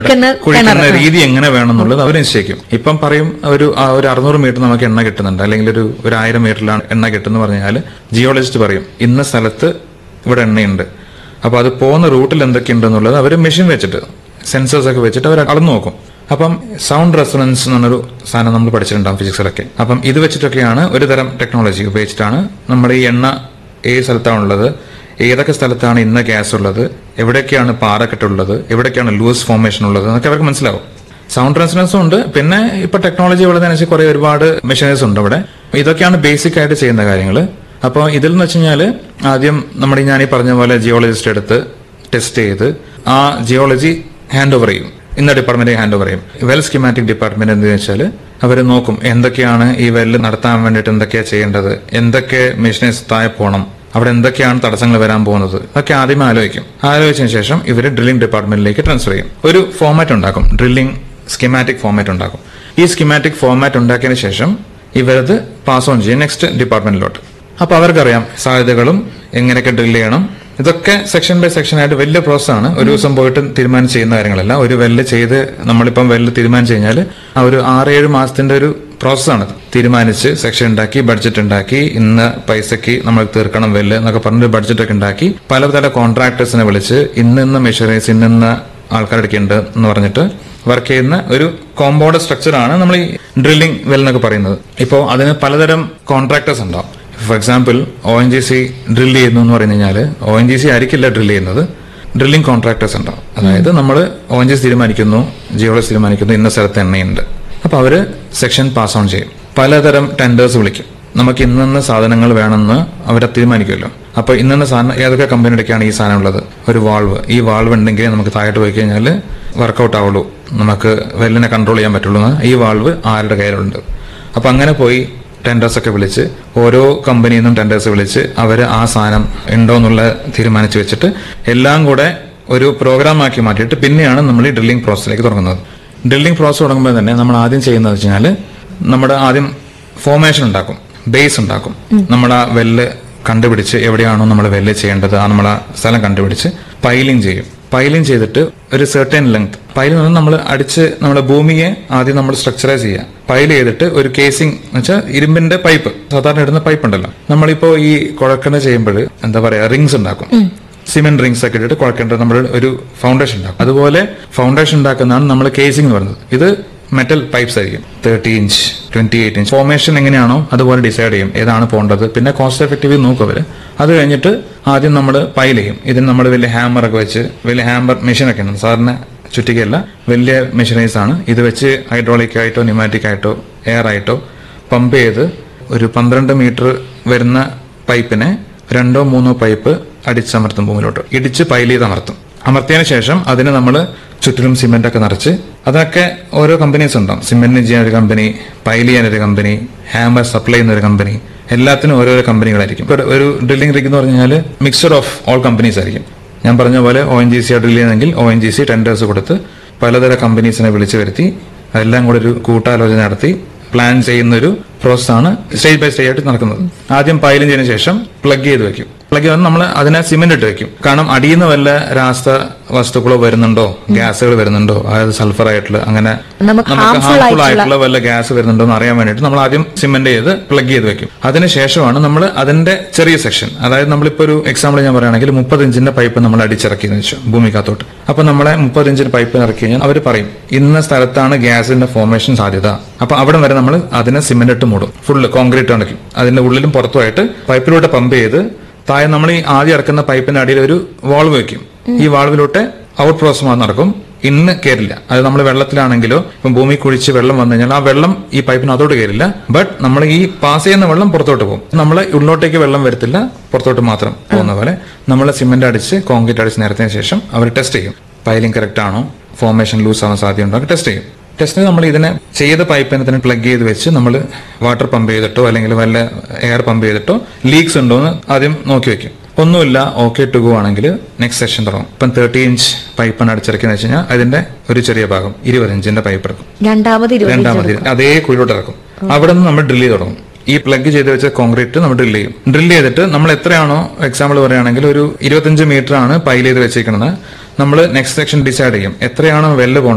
കിണർ- കുഴിക്കുന്ന കിണർ. രീതി എങ്ങനെ വേണം എന്നുള്ളത് അവർ നിശ്ചയിക്കും ഇപ്പം പറയും ഒരു ആ, ഒരു അറുന്നൂറ് മീറ്റർ നമുക്ക് എണ്ണ കിട്ടുന്നുണ്ട് അല്ലെങ്കിൽ ഒരു ഒരു ആയിരം മീറ്ററിലാണ് എണ്ണ കിട്ടുന്ന പറഞ്ഞാൽ ജിയോളജിസ്റ്റ് പറയും ഇന്ന സ്ഥലത്ത് ഇവിടെ എണ്ണയുണ്ട് അപ്പൊ അത് പോകുന്ന റൂട്ടിൽ എന്തൊക്കെയുണ്ട് എന്നുള്ളത് അവർ മെഷീൻ വെച്ചിട്ട് സെൻസേഴ്സ് ഒക്കെ വെച്ചിട്ട് അവർ അളന്നു നോക്കും അപ്പം സൗണ്ട് റെസൊണൻസ് എന്നൊരു സാധനം നമ്മൾ പഠിച്ചിട്ടുണ്ടാവും ഫിസിക്സിലൊക്കെ അപ്പം ഇത് വെച്ചിട്ടൊക്കെയാണ് ഒരു തരം ടെക്നോളജി ഉപയോഗിച്ചിട്ടാണ് നമ്മൾ ഈ എണ്ണ ഏത് സ്ഥലത്താണുള്ളത് ഏതൊക്കെ സ്ഥലത്താണ് ഇന്ന ഗ്യാസ് ഉള്ളത് എവിടെയൊക്കെയാണ് പാറക്കെട്ടുള്ളത് എവിടെയൊക്കെയാണ് ലൂസ് ഫോർമേഷൻ ഉള്ളത് എന്നൊക്കെ അവർക്ക് മനസ്സിലാവും സൗണ്ട് റെസൊണൻസും ഉണ്ട് പിന്നെ ഇപ്പൊ ടെക്നോളജി വളർന്നതിനനുസരിച്ച് കുറെ ഒരുപാട് മെഷീനേഴ്സ് ഉണ്ട് അവിടെ ഇതൊക്കെയാണ് ബേസിക് ആയിട്ട് ചെയ്യുന്ന കാര്യങ്ങൾ അപ്പോൾ ഇതിൽ എന്ന് വെച്ച് കഴിഞ്ഞാൽ ആദ്യം നമ്മുടെ ഈ ഞാൻ ഈ പറഞ്ഞ പോലെ ജിയോളജിസ്റ്റ് എടുത്ത് ടെസ്റ്റ് ചെയ്ത് ആ ജിയോളജി ഹാൻഡ് ഓവർ ചെയ്യും ഇന്ന ഡിപ്പാർട്ട്മെന്റ് ഹാൻഡ് ഓവർ ചെയ്യും വെൽ സ്കിമാറ്റിക് ഡിപ്പാർട്ട്മെന്റ് എന്ന് വെച്ചാൽ അവർ നോക്കും എന്തൊക്കെയാണ് ഈ വെല്ല് നടത്താൻ വേണ്ടിയിട്ട് എന്തൊക്കെയാണ് ചെയ്യേണ്ടത് എന്തൊക്കെ മെഷീനേഴ്സ് താഴെ പോകണം അവിടെ എന്തൊക്കെയാണ് തടസ്സങ്ങൾ വരാൻ പോകുന്നത് അതൊക്കെ ആദ്യമേ ആലോചിക്കും ആലോചിച്ചതിന് ശേഷം ഇവർ ഡ്രില്ലിംഗ് ഡിപ്പാർട്ട്മെന്റിലേക്ക് ട്രാൻസ്ഫർ ചെയ്യും ഒരു ഫോമാറ്റ് ഉണ്ടാക്കും ഡ്രില്ലിംഗ് സ്കിമാറ്റിക് ഫോമാറ്റ് ഉണ്ടാക്കും ഈ സ്കിമാറ്റിക് ഫോമാറ്റ് ഉണ്ടാക്കിയതിന് ശേഷം ഇവരത് പാസ് ഓൺ ചെയ്യും നെക്സ്റ്റ് ഡിപ്പാർട്ട്മെന്റിലോട്ട് അപ്പൊ അവർക്കറിയാം സാധ്യതകളും എങ്ങനെയൊക്കെ ഡ്രിൽ ചെയ്യണം ഇതൊക്കെ സെക്ഷൻ ബൈ സെക്ഷൻ ആയിട്ട് വലിയ പ്രോസസ് ആണ് ഒരു ദിവസം പോയിട്ട് തീരുമാനിച്ച് ചെയ്യുന്ന കാര്യങ്ങളല്ല ഒരു വെല്ല് ചെയ്ത് നമ്മളിപ്പം വെല്ല് തീരുമാനിച്ചു കഴിഞ്ഞാൽ ആ ഒരു ആറേഴ് മാസത്തിന്റെ ഒരു പ്രോസസ്സാണ് തീരുമാനിച്ച് സെക്ഷൻ ഉണ്ടാക്കി ബഡ്ജറ്റ് ഉണ്ടാക്കി ഇന്ന പൈസക്ക് നമ്മൾ തീർക്കണം വെല്ല് എന്നൊക്കെ പറഞ്ഞൊരു ബഡ്ജറ്റ് ഒക്കെ ഉണ്ടാക്കി പലതര കോൺട്രാക്ടേഴ്സിനെ വിളിച്ച് ഇന്ന ഇന്ന മെഷറേഴ്സ് ഇന്ന ആൾക്കാരെടുക്കുന്നുണ്ട് എന്ന് പറഞ്ഞിട്ട് വർക്ക് ചെയ്യുന്ന ഒരു കോമ്പൗണ്ട് സ്ട്രക്ചറാണ് നമ്മൾ ഈ ഡ്രില്ലിംഗ് വെൽ എന്നൊക്കെ പറയുന്നത് ഇപ്പോൾ അതിന് പലതരം കോൺട്രാക്ടേഴ്സ് ഉണ്ടാവും for example O N G C drill ചെയ്യുന്നു എന്ന് പറഞ്ഞു കഴിഞ്ഞാൽ ഒ എൻ ജി സി ആയിരിക്കില്ല ഡ്രിൽ ചെയ്യുന്നത് ഡ്രില്ലിംഗ് കോൺട്രാക്ടേഴ്സ് ഉണ്ടാവും അതായത് നമ്മൾ ഒ എൻ ജി സി തീരുമാനിക്കുന്നു ജിയോളജി തീരുമാനിക്കുന്നു ഇന്ന സ്ഥലത്ത് എണ്ണയുണ്ട് അപ്പൊ അവര് സെക്ഷൻ പാസ് ഓൺ ചെയ്യും പലതരം ടെൻഡേഴ്സ് വിളിക്കും നമുക്ക് ഇന്ന സാധനങ്ങൾ വേണമെന്ന് അവരെ തീരുമാനിക്കുമല്ലോ അപ്പൊ ഇന്ന സാധനം ഏതൊക്കെ കമ്പനിയുടെയൊക്കെയാണ് ഈ സാധനം ഉള്ളത് ഒരു വാൾവ് ഈ വാൾവ് ഉണ്ടെങ്കിൽ നമുക്ക് താഴോട്ട് പോയി കഴിഞ്ഞാൽ വർക്കൗട്ട് ആവുള്ളൂ നമുക്ക് വെല്ലിനെ കൺട്രോൾ ചെയ്യാൻ പറ്റുള്ളൂ എന്ന് ഈ വാൾവ് ആരുടെ കയ്യിലുണ്ട് അപ്പൊ അങ്ങനെ പോയി ടെൻഡേഴ്സ് ഒക്കെ വിളിച്ച് ഓരോ കമ്പനിയിൽ നിന്നും ടെൻഡേഴ്സ് വിളിച്ച് അവർ ആ സാധനം ഉണ്ടോ എന്നുള്ള തീരുമാനിച്ച് വെച്ചിട്ട് എല്ലാം കൂടെ ഒരു പ്രോഗ്രാം ആക്കി മാറ്റിയിട്ട് പിന്നെയാണ് നമ്മൾ ഈ ഡ്രില്ലിംഗ് പ്രോസസ്സിലേക്ക് തുടങ്ങുന്നത് ഡ്രില്ലിംഗ് പ്രോസസ് തുടങ്ങുമ്പോൾ തന്നെ നമ്മൾ ആദ്യം ചെയ്യുന്നത് വെച്ചാൽ നമ്മുടെ ആദ്യം ഫോർമേഷൻ ഉണ്ടാക്കും ബേസ് ഉണ്ടാക്കും നമ്മൾ ആ വെല്ല് കണ്ടുപിടിച്ച് എവിടെയാണോ നമ്മൾ വെല്ല് ചെയ്യേണ്ടത് ആ നമ്മൾ ആ സ്ഥലം കണ്ടുപിടിച്ച് പൈലിംഗ് ചെയ്യും പൈലിംഗ് ചെയ്തിട്ട് ഒരു സെർട്ടൻ ലെങ്ത് പൈലിൽ നിന്ന് നമ്മൾ അടിച്ച് നമ്മുടെ ഭൂമിയെ ആദ്യം നമ്മൾ സ്ട്രക്ചറൈസ് ചെയ്യുക പൈൽ ചെയ്തിട്ട് ഒരു കേസിംഗ് എന്ന് വെച്ചാൽ ഇരുമ്പിന്റെ പൈപ്പ് സാധാരണ ഇടുന്ന പൈപ്പ് ഉണ്ടല്ലോ നമ്മളിപ്പോ ഈ കുഴക്കണ ചെയ്യുമ്പോൾ എന്താ പറയാ റിങ്സ് ഉണ്ടാക്കും സിമെന്റ് റിങ്സ് ഒക്കെ ഇട്ടിട്ട് കുഴക്കേണ്ട നമ്മൾ ഒരു ഫൗണ്ടേഷൻ ഉണ്ടാക്കും അതുപോലെ ഫൗണ്ടേഷൻ ഉണ്ടാക്കുന്നതാണ് നമ്മൾ കേസിംഗ് എന്ന് പറയുന്നത് ഇത് മെറ്റൽ പൈപ്സ് ആയിരിക്കും thirty inch twenty eight inch formation എങ്ങനെയാണോ അതുപോലെ ഡിസൈഡ് ചെയ്യും ഏതാണ് പോകേണ്ടത് പിന്നെ കോസ്റ്റ് എഫക്റ്റീവ് നോക്കും അവര് അത് കഴിഞ്ഞിട്ട് ആദ്യം നമ്മൾ പൈൽ ചെയ്യും ഇതിന് നമ്മൾ വലിയ ഹാമർ ഒക്കെ വെച്ച് വലിയ ഹാമർ മെഷീൻ ഒക്കെ ഉണ്ട് സാറിന് ചുറ്റിക്കല്ല വലിയ മെഷീനൈസ് ആണ് ഇത് വെച്ച് ഹൈഡ്രോളിക് ആയിട്ടോ ന്യൂമാറ്റിക് ആയിട്ടോ എയർ ആയിട്ടോ പമ്പ് ചെയ്ത് ഒരു പന്ത്രണ്ട് മീറ്റർ വരുന്ന പൈപ്പിനെ രണ്ടോ മൂന്നോ പൈപ്പ് അടിച്ചമർത്തും ഭൂമിയിലോട്ട് ഇടിച്ച് പൈൽ ചെയ്ത് അമർത്തും അമർത്തിയതിനു ശേഷം അതിന് നമ്മൾ ചുറ്റിലും സിമെന്റ് ഒക്കെ നിറച്ച് അതൊക്കെ ഓരോ കമ്പനീസ് ഉണ്ടാവും സിമെന്റിന് ചെയ്യാൻ ഒരു കമ്പനി പൈൽ ചെയ്യാൻ ഒരു കമ്പനി ഹാമർ സപ്ലൈ ചെയ്യുന്ന ഒരു കമ്പനി എല്ലാത്തിനും ഓരോരോ കമ്പനികളായിരിക്കും ഇപ്പൊ ഒരു ഡ്രില്ലിംഗ് റിഗ് എന്ന് പറഞ്ഞു കഴിഞ്ഞാൽ മിക്സർ ഓഫ് ഓൾ കമ്പനീസ് ആയിരിക്കും ഞാൻ പറഞ്ഞ പോലെ O N G C drill ചെയ്യുന്നെങ്കിൽ O N G C tenders കൊടുത്ത് പലതര കമ്പനീസിനെ വിളിച്ചു വരുത്തി അതെല്ലാം കൂടെ ഒരു കൂട്ടാലോചന നടത്തി പ്ലാൻ ചെയ്യുന്ന ഒരു പ്രോസസ്സാണ് സ്റ്റേജ് ബൈ സ്റ്റേജ് ആയിട്ട് നടക്കുന്നത് ആദ്യം പൈലും ചെയ്തതിനു ശേഷം പ്ലഗ് ചെയ്ത് വെക്കും പ്ലഗ് ചെയ്ത് നമ്മൾ അതിനെ സിമെന്റ് ഇട്ട് വെക്കും കാരണം അടിയിൽ നിന്ന് വല്ല രാസ വസ്തുക്കളോ വരുന്നുണ്ടോ ഗ്യാസുകൾ വരുന്നുണ്ടോ അതായത് സൾഫർ ആയിട്ടുള്ള അങ്ങനെ നമുക്ക് നമുക്ക് harmful ഹാർംഫുൾ ആയിട്ടുള്ള- ആയിട്ടുള്ള വല്ല ഗ്യാസ് വരുന്നുണ്ടോ എന്ന് അറിയാൻ വേണ്ടിയിട്ട് നമ്മൾ ആദ്യം സിമെന്റ് ചെയ്ത് പ്ലഗ് ചെയ്ത് വെക്കും അതിനുശേഷമാണ് നമ്മൾ അതിന്റെ ചെറിയ സെക്ഷൻ അതായത് നമ്മളിപ്പോ ഒരു എക്സാമ്പിൾ ഞാൻ പറയുകയാണെങ്കിൽ മുപ്പത് ഇഞ്ചിന്റെ പൈപ്പ് നമ്മൾ അടിച്ചിറക്കിയെന്ന് വെച്ചു ഭൂമിക്കകത്തോട്ട് അപ്പൊ നമ്മളെ മുപ്പത് ഇഞ്ചിന്റെ പൈപ്പ് ഇറക്കി കഴിഞ്ഞാൽ അവർ പറയും ഇന്ന സ്ഥലത്താണ് ഗ്യാസിന്റെ ഫോർമേഷൻ സാധ്യത അപ്പൊ അവിടെ വരെ നമ്മൾ അതിനെ സിമെന്റ് ഇട്ട് മൂടും ഫുള്ള് കോൺക്രീറ്റ് അടയ്ക്കും അതിന്റെ ഉള്ളിലും പുറത്തുമായിട്ട് പൈപ്പിലൂടെ പമ്പ് ചെയ്ത് താഴെ നമ്മൾ ഈ ആദ്യം ഇറക്കുന്ന പൈപ്പിന്റെ അടിയിൽ ഒരു വാൾവ് വെക്കും ഈ വാൾവിലൂടെ ഔട്ട് പ്രോസസ് നടക്കും ഇന്ന് കയറില്ല അത് നമ്മൾ വെള്ളത്തിലാണെങ്കിലോ ഇപ്പം ഭൂമി കുഴിച്ച് വെള്ളം വന്നു കഴിഞ്ഞാൽ ആ വെള്ളം ഈ പൈപ്പിന് അതോട്ട് കയറില്ല ബട്ട് നമ്മൾ ഈ പാസ് ചെയ്യുന്ന വെള്ളം പുറത്തോട്ട് പോകും നമ്മൾ ഉള്ളോട്ടേക്ക് വെള്ളം വരത്തില്ല പുറത്തോട്ട് മാത്രം പോകുന്ന പോലെ നമ്മൾ സിമെന്റ് അടിച്ച് കോൺക്രീറ്റ് അടിച്ച് നിരത്തിയതിനു ശേഷം അവർ ടെസ്റ്റ് ചെയ്യും പൈലിംഗ് കറക്റ്റ് ആണോ ഫോർമേഷൻ ലൂസ് ആവാൻ സാധ്യതയുണ്ടോ ടെസ്റ്റ് ചെയ്യും ടെസ്റ്റിന് നമ്മൾ ഇതിനെ ചെയ്ത പൈപ്പിനെ തന്നെ പ്ലഗ് ചെയ്ത് വെച്ച് നമ്മൾ വാട്ടർ പമ്പ് ചെയ്തിട്ടോ അല്ലെങ്കിൽ വല്ല എയർ പമ്പ് ചെയ്തിട്ടോ ലീക്സ് ഉണ്ടോ എന്ന് ആദ്യം നോക്കി വെക്കും ഒന്നുമില്ല ഓക്കെ ടു ഗോ ആണെങ്കിൽ നെക്സ്റ്റ് സെഷൻ തുടങ്ങും ഇപ്പം തേർട്ടി ഇഞ്ച് പൈപ്പാണ് അടിച്ചിറക്കിയെന്ന് വെച്ച് കഴിഞ്ഞാൽ അതിന്റെ ഒരു ചെറിയ ഭാഗം ഇരുപത് ഇഞ്ചിന്റെ പൈപ്പ് എടുക്കും രണ്ടാമത് ഇരുപത് രണ്ടാമത് അതേ കുഴിയിലോട്ട് ഇറക്കും അവിടെ നിന്ന് നമ്മൾ ഡ്രിൽ ചെയ്ത് തുടങ്ങും ഈ പ്ലഗ് ചെയ്ത് വെച്ച കോൺക്രീറ്റ് നമ്മൾ ഡ്രിൽ ചെയ്യും ഡ്രിൽ ചെയ്തിട്ട് നമ്മൾ എത്രയാണോ എക്സാമ്പിൾ പറയുകയാണെങ്കിൽ ഒരു ഇരുപത്തഞ്ച് മീറ്റർ ആണ് പൈൽ ചെയ്ത് വെച്ചേക്കുന്നത് നമ്മൾ നെക്സ്റ്റ് സെക്ഷൻ ഡിസൈഡ് ചെയ്യും എത്രയാണോ വെല്ല് പോകേണ്ടത്